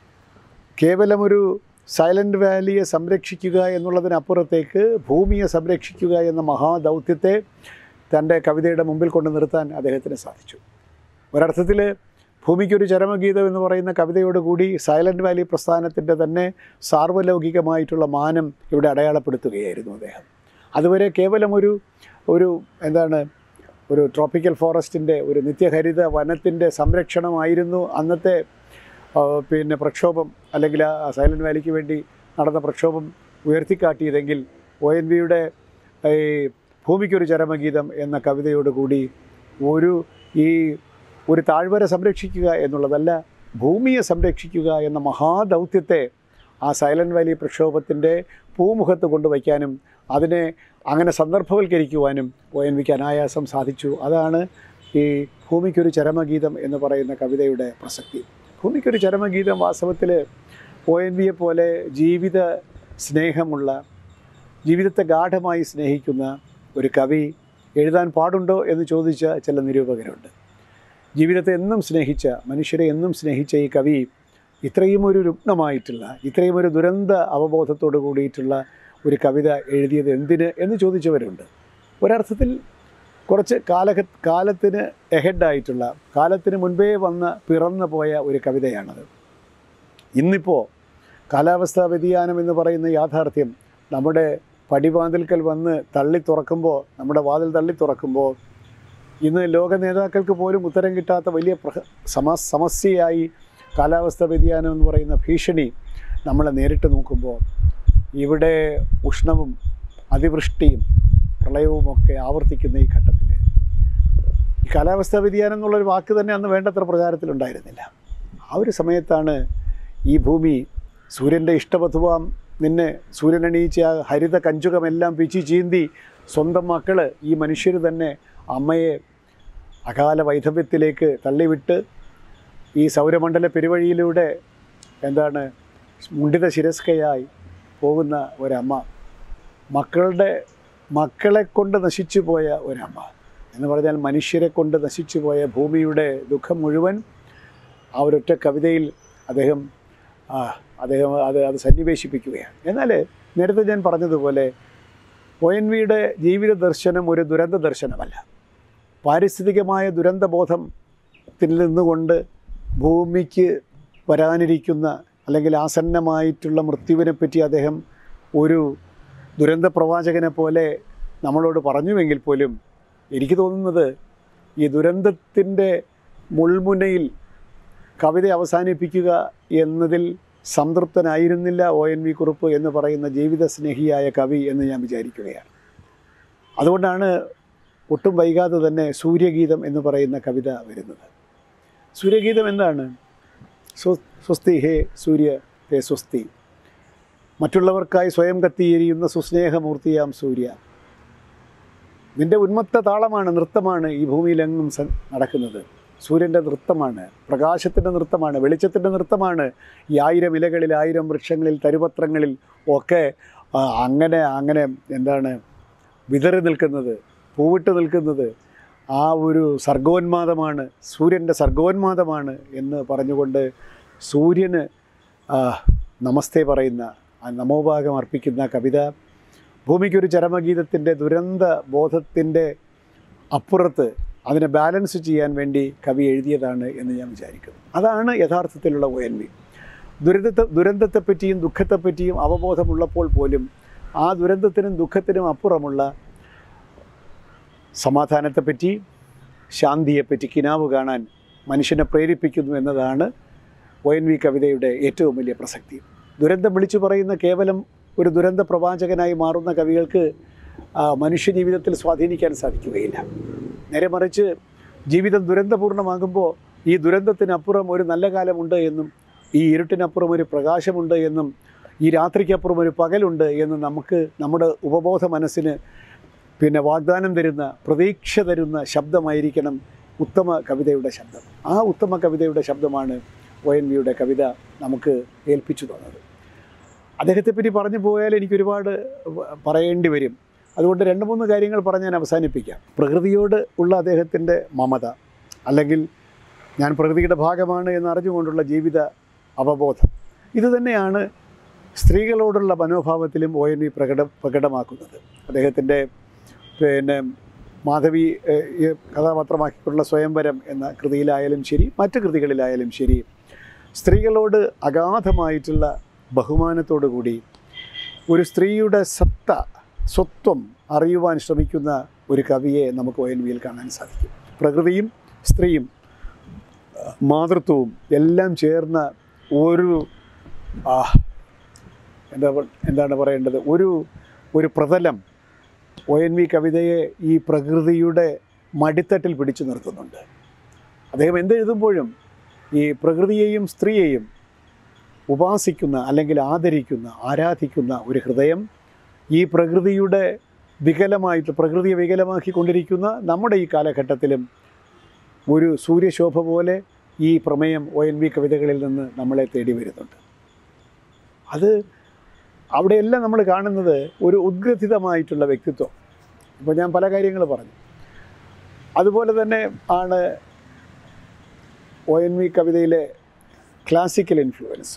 കേവലമൊരു സൈലൻറ്റ് വാലിയെ സംരക്ഷിക്കുക എന്നുള്ളതിനപ്പുറത്തേക്ക് ഭൂമിയെ സംരക്ഷിക്കുക എന്ന മഹാദൗത്യത്തെ തൻ്റെ കവിതയുടെ മുമ്പിൽ കൊണ്ട് നിർത്താൻ അദ്ദേഹത്തിന് സാധിച്ചു ഒരർത്ഥത്തിൽ ഭൂമിക്കൊരു ചരമഗീതം എന്ന് പറയുന്ന കവിതയോട് കൂടി സൈലൻറ്റ് വാലി പ്രസ്ഥാനത്തിൻ്റെ തന്നെ സാർവലൗകികമായിട്ടുള്ള മാനം ഇവിടെ അടയാളപ്പെടുത്തുകയായിരുന്നു അദ്ദേഹം അതുവരെ കേവലം ഒരു ഒരു എന്താണ് ഒരു ട്രോപ്പിക്കൽ ഫോറസ്റ്റിൻ്റെ ഒരു നിത്യഹരിത വനത്തിൻ്റെ സംരക്ഷണമായിരുന്നു അന്നത്തെ ആ, പിന്നെ പ്രക്ഷോഭം അല്ലെങ്കിൽ ആ സൈലൻറ്റ് വാലിക്ക് വേണ്ടി നടന്ന പ്രക്ഷോഭം ഉയർത്തിക്കാട്ടിയതെങ്കിൽ ഒ എൻ വിയുടെ ഈ ഭൂമിക്കൊരു ചരമഗീതം എന്ന കവിതയോട് കൂടി ഒരു ഈ ഒരു താഴ്വര സംരക്ഷിക്കുക എന്നുള്ളതല്ല ഭൂമിയെ സംരക്ഷിക്കുക എന്ന മഹാദൗത്യത്തെ ആ സൈലൻറ്റ് വാലി പ്രക്ഷോഭത്തിൻ്റെ പൂമുഖത്ത് കൊണ്ടുവയ്ക്കാനും അതിനെ അങ്ങനെ സന്ദർഭവൽക്കരിക്കുവാനും ഒ എൻ വിക്ക് അനായാസം സാധിച്ചു അതാണ് ഈ ഭൂമിക്കൊരു ചരമഗീതം എന്ന് പറയുന്ന കവിതയുടെ പ്രസക്തി ഭൂമിക്കൊരു ചരമഗീതം വാസ്തവത്തിൽ ഒ എൻ വിയെ പോലെ ജീവിത സ്നേഹമുള്ള ജീവിതത്തെ ഗാഠമായി സ്നേഹിക്കുന്ന ഒരു കവി എഴുതാൻ പാടുണ്ടോ എന്ന് ചോദിച്ച ചില നിരൂപകരുണ്ട് ജീവിതത്തെ എന്നും സ്നേഹിച്ച മനുഷ്യരെ എന്നും സ്നേഹിച്ച ഈ കവി ഇത്രയും ഒരു രുഗ്ണമായിട്ടുള്ള ഇത്രയും ഒരു ദുരന്ത അവബോധത്തോട് കൂടിയിട്ടുള്ള ഒരു കവിത എഴുതിയത് എന്തിന് എന്ന് ചോദിച്ചവരുണ്ട് ഒരർത്ഥത്തിൽ കുറച്ച് കാല കാലത്തിന് എഹെഡായിട്ടുള്ള കാലത്തിന് മുൻപേ വന്ന് പിറന്നു പോയ ഒരു കവിതയാണത് ഇന്നിപ്പോൾ കാലാവസ്ഥാ വ്യതിയാനം എന്ന് പറയുന്ന യാഥാർത്ഥ്യം നമ്മുടെ പടിവാതിൽക്കൽ വന്ന് തള്ളി തുറക്കുമ്പോൾ നമ്മുടെ വാതിൽ തള്ളി തുറക്കുമ്പോൾ ഇന്ന് ലോക നേതാക്കൾക്ക് പോലും ഉത്തരം കിട്ടാത്ത വലിയ പ്രഹ സമ സമസ്യയായി കാലാവസ്ഥാ വ്യതിയാനം എന്ന് പറയുന്ന ഭീഷണി നമ്മളെ നേരിട്ട് നോക്കുമ്പോൾ ഇവിടെ ഉഷ്ണവും അതിവൃഷ്ടിയും പ്രളയവുമൊക്കെ ആവർത്തിക്കുന്ന ഈ ഘട്ടത്തിൽ ഈ കാലാവസ്ഥാ വ്യതിയാനം എന്നുള്ളൊരു വാക്ക് തന്നെ അന്ന് വേണ്ടത്ര പ്രചാരത്തിലുണ്ടായിരുന്നില്ല ആ ഒരു സമയത്താണ് ഈ ഭൂമി സൂര്യൻ്റെ ഇഷ്ടപഥുവാം നിന്നെ സൂര്യനണിയിച്ച ആ ഹരിത കഞ്ചുകമെല്ലാം പിച്ചി ചീന്തി സ്വന്തം മക്കൾ ഈ മനുഷ്യർ തന്നെ അമ്മയെ അകാല വൈധവ്യത്തിലേക്ക് തള്ളിവിട്ട് ഈ സൗരമണ്ഡല പെരുവഴിയിലൂടെ എന്താണ് മുണ്ടിത ശിരസ്കയായി പോകുന്ന ഒരമ്മ മക്കളുടെ മക്കളെ കൊണ്ട് നശിച്ചു പോയ ഒരമ്മ എന്ന് പറഞ്ഞാൽ മനുഷ്യരെ കൊണ്ട് നശിച്ചു പോയ ഭൂമിയുടെ ദുഃഖം മുഴുവൻ ആ ഒരൊറ്റ കവിതയിൽ അദ്ദേഹം ആ, അദ്ദേഹം അത് അത് സന്നിവേശിപ്പിക്കുകയാണ് എന്നാൽ നേരത്തെ ഞാൻ പറഞ്ഞതുപോലെ ഒ എൻ വിയുടെ ജീവിത ദർശനം ഒരു ദുരന്ത ദർശനമല്ല പാരിസ്ഥിതികമായ ദുരന്തബോധത്തിൽ നിന്നുകൊണ്ട് ഭൂമിക്ക് വരാനിരിക്കുന്ന അല്ലെങ്കിൽ ആസന്നമായിട്ടുള്ള മൃത്യുവിനെ പറ്റി അദ്ദേഹം ഒരു ദുരന്ത പ്രവാചകനെ പോലെ നമ്മളോട് പറഞ്ഞുവെങ്കിൽ പോലും എനിക്ക് തോന്നുന്നത് ഈ ദുരന്തത്തിൻ്റെ മുൾമുനയിൽ കവിത അവസാനിപ്പിക്കുക എന്നതിൽ സംതൃപ്തനായിരുന്നില്ല ഒ എൻ വി കുറുപ്പ് എന്ന് പറയുന്ന ജീവിത സ്നേഹിയായ കവി എന്ന് ഞാൻ വിചാരിക്കുകയാണ് അതുകൊണ്ടാണ് ഒട്ടും വൈകാതെ തന്നെ സൂര്യഗീതം എന്ന് പറയുന്ന കവിത വരുന്നത് സൂര്യഗീതം എന്താണ് സ്വ- സ്വസ്തി ഹേ സൂര്യ ഹേ സ്വസ്തി മറ്റുള്ളവർക്കായി സ്വയം കത്തിയെരിയുന്ന സുസ്നേഹമൂർത്തിയാം സൂര്യ നിന്റെ ഉന്മത്ത താളമാണ് നൃത്തമാണ് ഈ ഭൂമിയിലെങ്ങും സ- നടക്കുന്നത് സൂര്യൻ്റെ നൃത്തമാണ് പ്രകാശത്തിൻ്റെ നൃത്തമാണ് വെളിച്ചത്തിൻ്റെ നൃത്തമാണ് ഈ ആയിരം ഇലകളിൽ ആയിരം വൃക്ഷങ്ങളിൽ തരുപത്രങ്ങളിൽ ഒക്കെ ആ, അങ്ങനെ അങ്ങനെ എന്താണ് വിതറി നിൽക്കുന്നത് പൂവിട്ട് നിൽക്കുന്നത് ആ ഒരു സർഗോന്മാദമാണ് സൂര്യൻ്റെ സർഗോന്മാദമാണ് എന്ന് പറഞ്ഞുകൊണ്ട് സൂര്യന് ആ, നമസ്തേ പറയുന്ന ആ നമോഭാഗം അർപ്പിക്കുന്ന കവിത ഭൂമിക്കൊരു ചരമഗീതത്തിൻ്റെ ദുരന്ത ബോധത്തിൻ്റെ അപ്പുറത്ത് അതിനെ ബാലൻസ് ചെയ്യാൻ വേണ്ടി കവി എഴുതിയതാണ് എന്ന് ഞാൻ വിചാരിക്കുന്നു അതാണ് യഥാർത്ഥത്തിലുള്ള ഒ എൻ വി ദുരന്തത്തെ ദുരന്തത്തെപ്പറ്റിയും ദുഃഖത്തെപ്പറ്റിയും അവബോധമുള്ളപ്പോൾ പോലും ആ ദുരന്തത്തിനും ദുഃഖത്തിനും അപ്പുറമുള്ള സമാധാനത്തെപ്പറ്റി ശാന്തിയെപ്പറ്റി കിനാവ് കാണാൻ മനുഷ്യനെ പ്രേരിപ്പിക്കുന്നു എന്നതാണ് ഒ എൻ വി കവിതയുടെ ഏറ്റവും വലിയ പ്രസക്തി ദുരന്തം വിളിച്ചു പറയുന്ന കേവലം ഒരു ദുരന്ത പ്രവാചകനായി മാറുന്ന കവികൾക്ക് ആ, മനുഷ്യ ജീവിതത്തിൽ സ്വാധീനിക്കാൻ സാധിക്കുകയില്ല നേരെ മറിച്ച് ജീവിതം ദുരന്തപൂർണ്ണമാകുമ്പോൾ ഈ ദുരന്തത്തിനപ്പുറം ഒരു നല്ല കാലമുണ്ട് എന്നും ഈ ഇരുട്ടിനപ്പുറം ഒരു പ്രകാശമുണ്ട് എന്നും ഈ രാത്രിക്കപ്പുറം ഒരു പകലുണ്ട് എന്നും നമുക്ക് നമ്മുടെ ഉപബോധ മനസ്സിന് പിന്നെ വാഗ്ദാനം തരുന്ന പ്രതീക്ഷ തരുന്ന ശബ്ദമായിരിക്കണം ഉത്തമ കവിതയുടെ ശബ്ദം ആ ഉത്തമ കവിതയുടെ ശബ്ദമാണ് ഒ എൻ വിയുടെ കവിത നമുക്ക് ഏൽപ്പിച്ചു തന്നത് അദ്ദേഹത്തെപ്പറ്റി പറഞ്ഞു പോയാൽ എനിക്ക് ഒരുപാട് പറയേണ്ടി വരും അതുകൊണ്ട് രണ്ട് മൂന്ന് കാര്യങ്ങൾ പറഞ്ഞ് ഞാൻ അവസാനിപ്പിക്കാം പ്രകൃതിയോട് ഉള്ള അദ്ദേഹത്തിൻ്റെ മമത അല്ലെങ്കിൽ ഞാൻ പ്രകൃതിയുടെ ഭാഗമാണ് എന്ന് അറിഞ്ഞുകൊണ്ടുള്ള ജീവിത അവബോധം ഇത് തന്നെയാണ് സ്ത്രീകളോടുള്ള മനോഭാവത്തിലും ഒ എൻ വി പ്രകട പ്രകടമാക്കുന്നത് അദ്ദേഹത്തിൻ്റെ പിന്നെ മാധവി ഏഹ്, ഈ കഥാപാത്രമാക്കിക്കൊണ്ടുള്ള സ്വയംവരം എന്ന കൃതിയിലായാലും ശരി മറ്റ് കൃതികളിലായാലും ശരി സ്ത്രീകളോട് അഗാധമായിട്ടുള്ള ബഹുമാനത്തോടു കൂടി ഒരു സ്ത്രീയുടെ സത്ത സ്വത്വം അറിയുവാൻ ശ്രമിക്കുന്ന ഒരു കവിയെ നമുക്ക് ഒ എൻ വിയിൽ കാണാൻ സാധിക്കും പ്രകൃതിയും സ്ത്രീയും മാതൃത്വവും എല്ലാം ചേർന്ന ഒരു ആ, എന്താ പ- എന്താണ് പറയേണ്ടത് ഒരു ഒരു പ്രതലം ഒ എൻ വി കവിതയെ ഈ പ്രകൃതിയുടെ മടിത്തട്ടിൽ പിടിച്ചു നിർത്തുന്നുണ്ട് അദ്ദേഹം എന്തെഴുതുമ്പോഴും ഈ പ്രകൃതിയെയും സ്ത്രീയെയും ഉപാസിക്കുന്ന അല്ലെങ്കിൽ ആദരിക്കുന്ന ആരാധിക്കുന്ന ഒരു ഹൃദയം ഈ പ്രകൃതിയുടെ വികലമായിട്ട് പ്രകൃതിയെ വികലമാക്കിക്കൊണ്ടിരിക്കുന്ന നമ്മുടെ ഈ കാലഘട്ടത്തിലും ഒരു സൂര്യശോഭ പോലെ ഈ പ്രമേയം ഒ എൻ വി കവിതകളിൽ നിന്ന് നമ്മളെ തേടി വരുന്നുണ്ട് അത് അവിടെയെല്ലാം നമ്മൾ കാണുന്നത് ഒരു ഉദ്ഗ്രഥിതമായിട്ടുള്ള വ്യക്തിത്വം ഇപ്പോൾ ഞാൻ പല കാര്യങ്ങൾ പറഞ്ഞു അതുപോലെ തന്നെ ആണ് ഒ എൻ വി കവിതയിലെ ക്ലാസിക്കൽ ഇൻഫ്ലുവൻസ്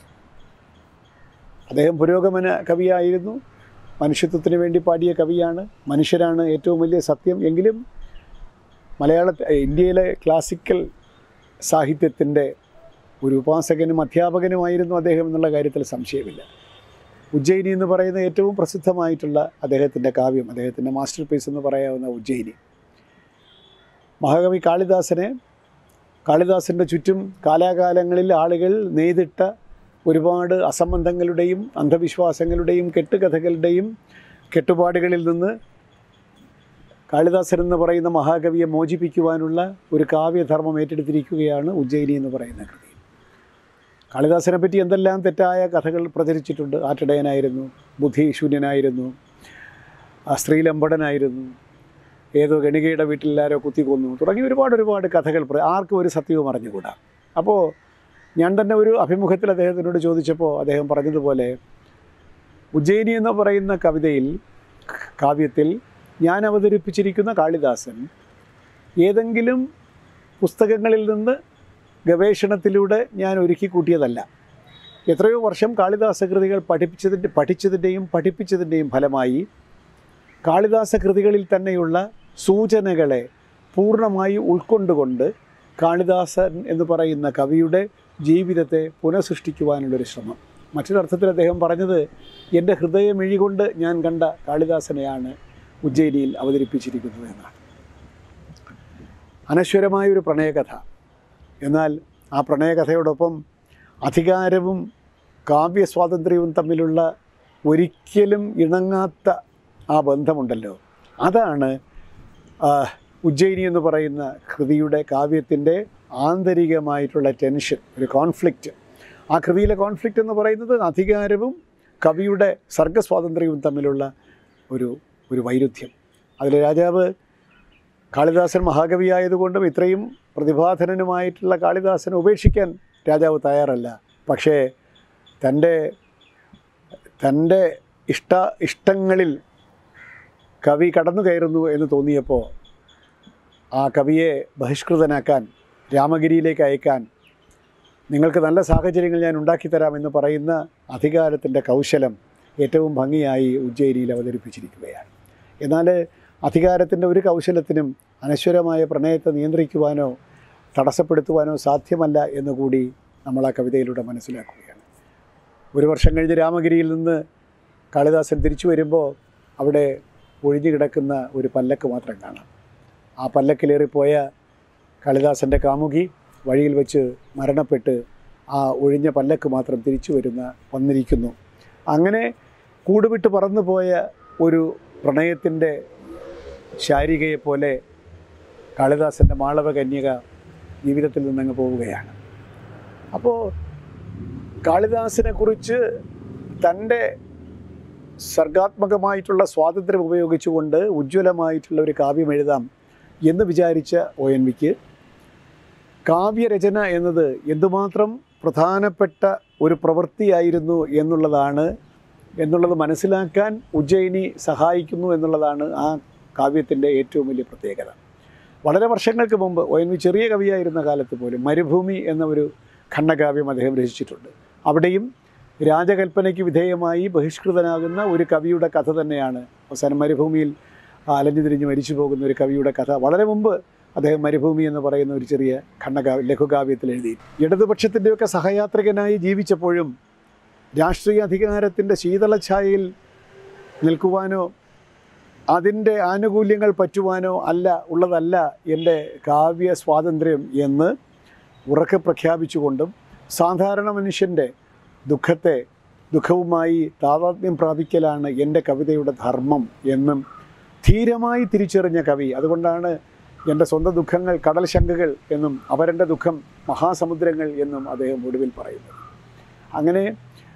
അദ്ദേഹം പുരോഗമന കവിയായിരുന്നു മനുഷ്യത്വത്തിന് വേണ്ടി പാടിയ കവിയാണ് മനുഷ്യരാണ് ഏറ്റവും വലിയ സത്യം എങ്കിലും മലയാള ഇന്ത്യയിലെ ക്ലാസിക്കൽ സാഹിത്യത്തിൻ്റെ ഒരു ഉപാസകനും അധ്യാപകനുമായിരുന്നു അദ്ദേഹം എന്നുള്ള കാര്യത്തിൽ സംശയമില്ല ഉജ്ജയിനി എന്ന് പറയുന്ന ഏറ്റവും പ്രസിദ്ധമായിട്ടുള്ള അദ്ദേഹത്തിൻ്റെ കാവ്യം അദ്ദേഹത്തിൻ്റെ മാസ്റ്റർ പീസ് എന്ന് പറയാവുന്ന ഉജ്ജയിനി മഹാകവി കാളിദാസനെ കാളിദാസൻ്റെ ചുറ്റും കാലാകാലങ്ങളിൽ ആളുകൾ നെയ്തിട്ട ഒരുപാട് അസംബന്ധങ്ങളുടെയും അന്ധവിശ്വാസങ്ങളുടെയും കെട്ടുകഥകളുടെയും കെട്ടുപാടുകളിൽ നിന്ന് കാളിദാസൻ എന്ന് പറയുന്ന മഹാകവിയെ മോചിപ്പിക്കുവാനുള്ള ഒരു കാവ്യധർമ്മം ഏറ്റെടുത്തിരിക്കുകയാണ് ഉജ്ജയിനി എന്ന് പറയുന്ന കൃതി കാളിദാസനെ പറ്റി എന്തെല്ലാം തെറ്റായ കഥകൾ പ്രചരിച്ചിട്ടുണ്ട് ആട്ടിടയനായിരുന്നു ബുദ്ധിശൂന്യനായിരുന്നു ആ സ്ത്രീലമ്പടനായിരുന്നു ഏതോ ഗണികയുടെ വീട്ടിൽ ആരോ കുത്തിക്കൊന്നു തുടങ്ങി ഒരുപാട് ഒരുപാട് കഥകൾ പ്ര- ആർക്കും ഒരു സത്യവും അറിഞ്ഞുകൂടാ അപ്പോൾ ഞാൻ തന്നെ ഒരു അഭിമുഖത്തിൽ അദ്ദേഹത്തിനോട് ചോദിച്ചപ്പോൾ അദ്ദേഹം പറഞ്ഞതുപോലെ ഉജ്ജയിനി എന്ന് പറയുന്ന കവിതയിൽ കാവ്യത്തിൽ ഞാൻ അവതരിപ്പിച്ചിരിക്കുന്ന കാളിദാസൻ ഏതെങ്കിലും പുസ്തകങ്ങളിൽ നിന്ന് ഗവേഷണത്തിലൂടെ ഞാൻ ഒരുക്കി കൂട്ടിയതല്ല എത്രയോ വർഷം കാളിദാസ കൃതികൾ പഠിപ്പിച്ചതിൻ്റെ പഠിച്ചതിൻ്റെയും പഠിപ്പിച്ചതിൻ്റെയും ഫലമായി കാളിദാസ കൃതികളിൽ തന്നെയുള്ള സൂചനകളെ പൂർണ്ണമായി ഉൾക്കൊണ്ടുകൊണ്ട് കാളിദാസൻ എന്ന് പറയുന്ന കവിയുടെ ജീവിതത്തെ പുനഃസൃഷ്ടിക്കുവാനുള്ളൊരു ശ്രമം മറ്റൊരർത്ഥത്തിൽ അദ്ദേഹം പറഞ്ഞത് എൻ്റെ ഹൃദയമിഴികൊണ്ട് ഞാൻ കണ്ട കാളിദാസനെയാണ് ഉജ്ജയിനിയിൽ അവതരിപ്പിച്ചിരിക്കുന്നത് എന്നാണ് അനശ്വരമായ ഒരു പ്രണയകഥ എന്നാൽ ആ പ്രണയകഥയോടൊപ്പം അധികാരവും കാവ്യസ്വാതന്ത്ര്യവും തമ്മിലുള്ള ഒരിക്കലും ഇണങ്ങാത്ത ആ ബന്ധമുണ്ടല്ലോ അതാണ് ആ, ഉജ്ജയിനി എന്ന് പറയുന്ന കൃതിയുടെ കാവ്യത്തിൻ്റെ ആന്തരികമായിട്ടുള്ള ടെൻഷൻ ഒരു കോൺഫ്ലിക്റ്റ് ആ കൃതിയിലെ കോൺഫ്ലിക്റ്റ് എന്ന് പറയുന്നത് അധികാരവും കവിയുടെ സർഗസ്വാതന്ത്ര്യവും തമ്മിലുള്ള ഒരു ഒരു വൈരുദ്ധ്യം അതിൽ രാജാവ് കാളിദാസൻ മഹാകവിയായതുകൊണ്ടും ഇത്രയും പ്രതിഭാധനനുമായിട്ടുള്ള കാളിദാസനെ ഉപേക്ഷിക്കാൻ രാജാവ് തയ്യാറല്ല പക്ഷേ തൻ്റെ തൻ്റെ ഇഷ്ട ഇഷ്ടങ്ങളിൽ കവി കടന്നു കയറുന്നു എന്ന് തോന്നിയപ്പോൾ ആ കവിയെ ബഹിഷ്കൃതനാക്കാൻ രാമഗിരിയിലേക്ക് അയക്കാൻ നിങ്ങൾക്ക് നല്ല സാഹചര്യങ്ങൾ ഞാൻ ഉണ്ടാക്കിത്തരാമെന്ന് പറയുന്ന അധികാരത്തിൻ്റെ കൗശലം ഏറ്റവും ഭംഗിയായി ഉജ്ജയിനിയിൽ അവതരിപ്പിച്ചിരിക്കുകയാണ് എന്നാൽ അധികാരത്തിൻ്റെ ഒരു കൗശലത്തിനും അനശ്വരമായ പ്രണയത്തെ നിയന്ത്രിക്കുവാനോ തടസ്സപ്പെടുത്തുവാനോ സാധ്യമല്ല എന്നുകൂടി നമ്മൾ ആ കവിതയിലൂടെ മനസ്സിലാക്കുകയാണ് ഒരു വർഷം കഴിഞ്ഞ് രാമഗിരിയിൽ നിന്ന് കാളിദാസൻ തിരിച്ചു വരുമ്പോൾ അവിടെ ഒഴിഞ്ഞു കിടക്കുന്ന ഒരു പല്ലക്ക് മാത്രം കാണാം ആ പല്ലക്കിലേറിപ്പോയ കാളിദാസൻ്റെ കാമുകി വഴിയിൽ വെച്ച് മരണപ്പെട്ട് ആ ഒഴിഞ്ഞ പല്ലക്ക് മാത്രം തിരിച്ചു വരുന്ന വന്നിരിക്കുന്നു അങ്ങനെ കൂടുവിട്ട് പറന്നു പോയ ഒരു പ്രണയത്തിൻ്റെ ശാരികയെ പോലെ കാളിദാസൻ്റെ മാളവ കന്യക ജീവിതത്തിൽ നിന്നങ്ങ് പോവുകയാണ് അപ്പോൾ കാളിദാസിനെ കുറിച്ച് തൻ്റെ സർഗാത്മകമായിട്ടുള്ള സ്വാതന്ത്ര്യം ഉപയോഗിച്ചുകൊണ്ട് ഉജ്ജ്വലമായിട്ടുള്ള ഒരു കാവ്യം എഴുതാം എന്ന് വിചാരിച്ച ഒ എൻ വിക്ക് കാവ്യരചന എന്നത് എന്തുമാത്രം പ്രധാനപ്പെട്ട ഒരു പ്രവൃത്തിയായിരുന്നു എന്നുള്ളതാണ് എന്നുള്ളത് മനസ്സിലാക്കാൻ ഉജ്ജയിനി സഹായിക്കുന്നു എന്നുള്ളതാണ് ആ കാവ്യത്തിൻ്റെ ഏറ്റവും വലിയ പ്രത്യേകത വളരെ വർഷങ്ങൾക്ക് മുമ്പ് ഒ എൻ വി ചെറിയ കവിയായിരുന്ന കാലത്ത് പോലും മരുഭൂമി എന്ന ഒരു ഖണ്ഡകാവ്യം അദ്ദേഹം രചിച്ചിട്ടുണ്ട് അവിടെയും രാജകൽപ്പനയ്ക്ക് വിധേയമായി ബഹിഷ്കൃതനാകുന്ന ഒരു കവിയുടെ കഥ തന്നെയാണ് അവസാനം മരുഭൂമിയിൽ അലഞ്ഞു തിരിഞ്ഞ് മരിച്ചു പോകുന്ന ഒരു കവിയുടെ കഥ വളരെ മുമ്പ് അദ്ദേഹം മരുഭൂമി എന്ന് പറയുന്ന ഒരു ചെറിയ ഖണ്ഡകാവ്യ ലഘുകാവ്യത്തിൽ എഴുതി ഇടതുപക്ഷത്തിൻ്റെയൊക്കെ സഹയാത്രികനായി ജീവിച്ചപ്പോഴും രാഷ്ട്രീയ അധികാരത്തിൻ്റെ ശീതളഛായയിൽ നിൽക്കുവാനോ അതിൻ്റെ ആനുകൂല്യങ്ങൾ പറ്റുവാനോ അല്ല ഉള്ളതല്ല എൻ്റെ കാവ്യ സ്വാതന്ത്ര്യം എന്ന് ഉറക്കെ പ്രഖ്യാപിച്ചുകൊണ്ടും സാധാരണ മനുഷ്യൻ്റെ ദുഃഖത്തെ ദുഃഖവുമായി താതാത്മ്യം പ്രാപിക്കലാണ് എൻ്റെ കവിതയുടെ ധർമ്മം എന്നും ധീരമായി തിരിച്ചറിഞ്ഞ കവി അതുകൊണ്ടാണ് എൻ്റെ സ്വന്തം ദുഃഖങ്ങൾ കടൽ ശങ്കകൾ എന്നും അവരുടെ ദുഃഖം മഹാസമുദ്രങ്ങൾ എന്നും അദ്ദേഹം ഒടുവിൽ പറയുന്നത് അങ്ങനെ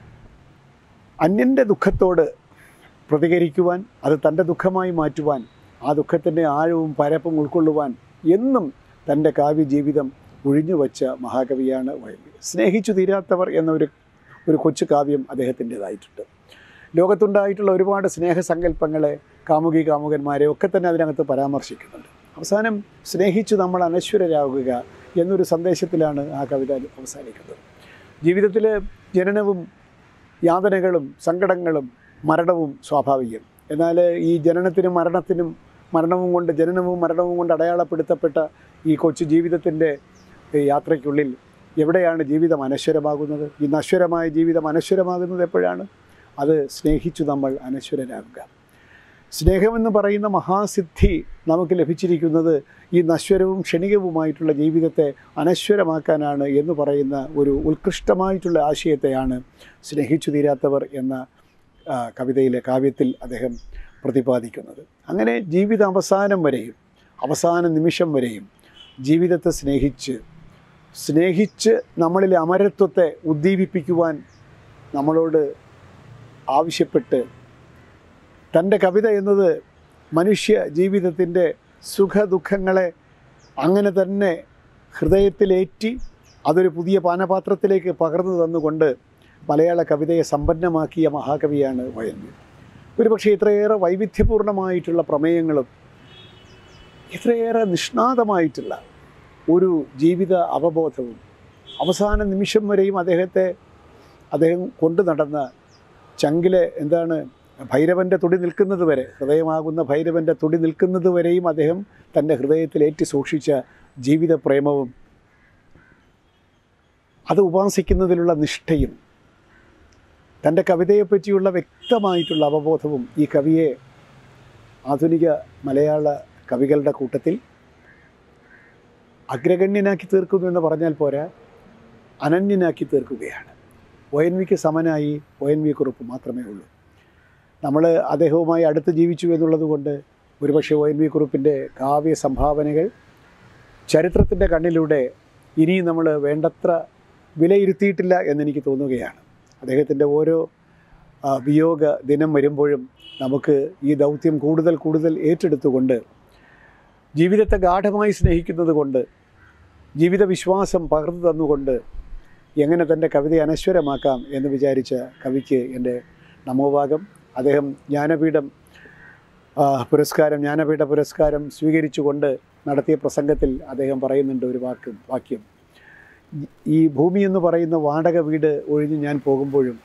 അന്യൻ്റെ ദുഃഖത്തോട് പ്രതികരിക്കുവാൻ അത് തൻ്റെ ദുഃഖമായി മാറ്റുവാൻ ആ ദുഃഖത്തിൻ്റെ ആഴവും പരപ്പും ഉൾക്കൊള്ളുവാൻ എന്നും തൻ്റെ കാവ്യ ജീവിതം ഒഴിഞ്ഞു വച്ച മഹാകവിയാണ് വയലിൽ സ്നേഹിച്ചു തീരാത്തവർ എന്ന ഒരു ഒരു കൊച്ചു കാവ്യം അദ്ദേഹത്തിൻ്റെതായിട്ടുണ്ട് ലോകത്തുണ്ടായിട്ടുള്ള ഒരുപാട് സ്നേഹസങ്കല്പങ്ങളെ കാമുകി കാമുകന്മാരെ ഒക്കെ തന്നെ അതിനകത്ത് പരാമർശിക്കുന്നുണ്ട് അവസാനം സ്നേഹിച്ചു നമ്മൾ അനശ്വരരാകുക എന്നൊരു സന്ദേശത്തിലാണ് ആ കവിത അവസാനിക്കുന്നത് ജീവിതത്തിൽ ജനനവും യാതനകളും സങ്കടങ്ങളും മരണവും സ്വാഭാവികം എന്നാൽ ഈ ജനനത്തിനും മരണത്തിനും മരണവും കൊണ്ട് ജനനവും മരണവും കൊണ്ട് അടയാളപ്പെടുത്തപ്പെട്ട ഈ കൊച്ചു ജീവിതത്തിൻ്റെ യാത്രയ്ക്കുള്ളിൽ എവിടെയാണ് ജീവിതം അനശ്വരമാകുന്നത് ഈ നശ്വരമായ ജീവിതം അനശ്വരമാകുന്നത് എപ്പോഴാണ് അത് സ്നേഹിച്ചു നമ്മൾ അനശ്വരരാകുക സ്നേഹമെന്ന് പറയുന്ന മഹാസിദ്ധി നമുക്ക് ലഭിച്ചിരിക്കുന്നത് ഈ നശ്വരവും ക്ഷണികവുമായിട്ടുള്ള ജീവിതത്തെ അനശ്വരമാക്കാനാണ് എന്ന് പറയുന്ന ഒരു ഉത്കൃഷ്ടമായിട്ടുള്ള ആശയത്തെയാണ് സ്നേഹിച്ചു തീരാത്തവർ എന്ന ആ, കവിതയിലെ കാവ്യത്തിൽ അദ്ദേഹം പ്രതിപാദിക്കുന്നത് അങ്ങനെ ജീവിത അവസാനം വരെയും അവസാന നിമിഷം വരെയും ജീവിതത്തെ സ്നേഹിച്ച് സ്നേഹിച്ച് നമ്മളിലെ അമരത്വത്തെ ഉദ്ദീപിപ്പിക്കുവാൻ നമ്മളോട് ആവശ്യപ്പെട്ട് തൻ്റെ കവിത എന്നത് മനുഷ്യ ജീവിതത്തിൻ്റെ സുഖദുഃഖങ്ങളെ അങ്ങനെ തന്നെ ഹൃദയത്തിലേറ്റി അതൊരു പുതിയ പാനപാത്രത്തിലേക്ക് പകർന്നു തന്നുകൊണ്ട് മലയാള കവിതയെ സമ്പന്നമാക്കിയ മഹാകവിയാണ് വയലിൻ ഒരുപക്ഷെ ഇത്രയേറെ വൈവിധ്യപൂർണമായിട്ടുള്ള പ്രമേയങ്ങളും ഇത്രയേറെ നിഷ്ണാതമായിട്ടുള്ള ഒരു ജീവിത അവബോധവും അവസാന നിമിഷം വരെയും അദ്ദേഹത്തെ അദ്ദേഹം കൊണ്ടു നടന്ന ചങ്കിലെ എന്താണ് ഭൈരവൻ്റെ തുടി നിൽക്കുന്നത് വരെ ഹൃദയമാകുന്ന ഭൈരവൻ്റെ തുടി നിൽക്കുന്നത് വരെയും അദ്ദേഹം തൻ്റെ ഹൃദയത്തിലേറ്റി സൂക്ഷിച്ച ജീവിത പ്രേമവും അത് ഉപാസിക്കുന്നതിലുള്ള നിഷ്ഠയും തൻ്റെ കവിതയെപ്പറ്റിയുള്ള വ്യക്തമായിട്ടുള്ള അവബോധവും ഈ കവിയെ ആധുനിക മലയാള കവികളുടെ കൂട്ടത്തിൽ അഗ്രഗണ്യനാക്കി തീർക്കുന്നു എന്ന് പറഞ്ഞാൽ പോരാ അനന്യനാക്കി തീർക്കുകയാണ് ഒ എൻ വിക്ക് സമനായി ഒ എൻ വി കുറിപ്പ് മാത്രമേ ഉള്ളൂ നമ്മൾ അദ്ദേഹവുമായി അടുത്ത് ജീവിച്ചു എന്നുള്ളത് കൊണ്ട് ഒരുപക്ഷെ ഒ എൻ വി കുറിപ്പിൻ്റെ കാവ്യ സംഭാവനകൾ ചരിത്രത്തിൻ്റെ കണ്ണിലൂടെ ഇനിയും നമ്മൾ വേണ്ടത്ര വിലയിരുത്തിയിട്ടില്ല എന്നെനിക്ക് തോന്നുകയാണ് അദ്ദേഹത്തിൻ്റെ ഓരോ ആ, വിയോഗ ദിനം വരുമ്പോഴും നമുക്ക് ഈ ദൗത്യം കൂടുതൽ കൂടുതൽ ഏറ്റെടുത്തുകൊണ്ട് ജീവിതത്തെ ഗാഠമായി സ്നേഹിക്കുന്നത് കൊണ്ട് ജീവിത വിശ്വാസം പകർന്നു തന്നുകൊണ്ട് എങ്ങനെ തൻ്റെ കവിതയെ അനശ്വരമാക്കാം എന്ന് വിചാരിച്ച കവിക്ക് എൻ്റെ നമോഭാഗം അദ്ദേഹം ജ്ഞാനപീഠം ആ, പുരസ്കാരം ജ്ഞാനപീഠ പുരസ്കാരം സ്വീകരിച്ചുകൊണ്ട് നടത്തിയ പ്രസംഗത്തിൽ അദ്ദേഹം പറയുന്നുണ്ട് ഒരു വാക്ക് വാക്യം ഈ ഭൂമി എന്ന് പറയുന്ന വാടക വീട് ഒഴിഞ്ഞ് ഞാൻ പോകുമ്പോഴും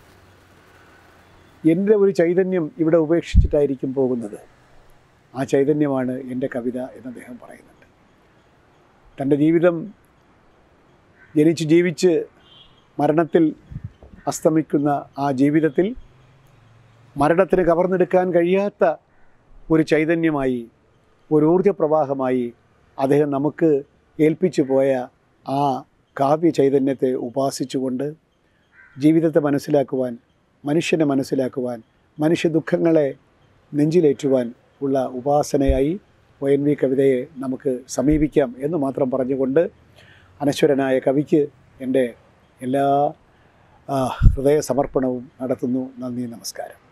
എൻ്റെ ഒരു ചൈതന്യം ഇവിടെ ഉപേക്ഷിച്ചിട്ടായിരിക്കും പോകുന്നത് ആ ചൈതന്യമാണ് എൻ്റെ കവിത എന്ന് അദ്ദേഹം പറയുന്നുണ്ട് തൻ്റെ ജീവിതം ജനിച്ച് ജീവിച്ച് മരണത്തിൽ അസ്തമിക്കുന്ന ആ ജീവിതത്തിൽ മരണത്തിന് കവർന്നെടുക്കാൻ കഴിയാത്ത ഒരു ചൈതന്യമായി ഒരു ഊർജ്ജപ്രവാഹമായി അദ്ദേഹം നമുക്ക് ഏൽപ്പിച്ചു പോയ ആ കാവ്യ ചൈതന്യത്തെ ഉപാസിച്ചുകൊണ്ട് ജീവിതത്തെ മനസ്സിലാക്കുവാൻ മനുഷ്യനെ മനസ്സിലാക്കുവാൻ മനുഷ്യ ദുഃഖങ്ങളെ നെഞ്ചിലേറ്റുവാൻ ഉള്ള ഉപാസനയായി ഒ എൻ വി കവിതയെ നമുക്ക് സമീപിക്കാം എന്ന് മാത്രം പറഞ്ഞുകൊണ്ട് അനശ്വരനായ കവിക്ക് എൻ്റെ എല്ലാ ആ, ഹൃദയ സമർപ്പണവും നടത്തുന്നു നന്ദി നമസ്കാരം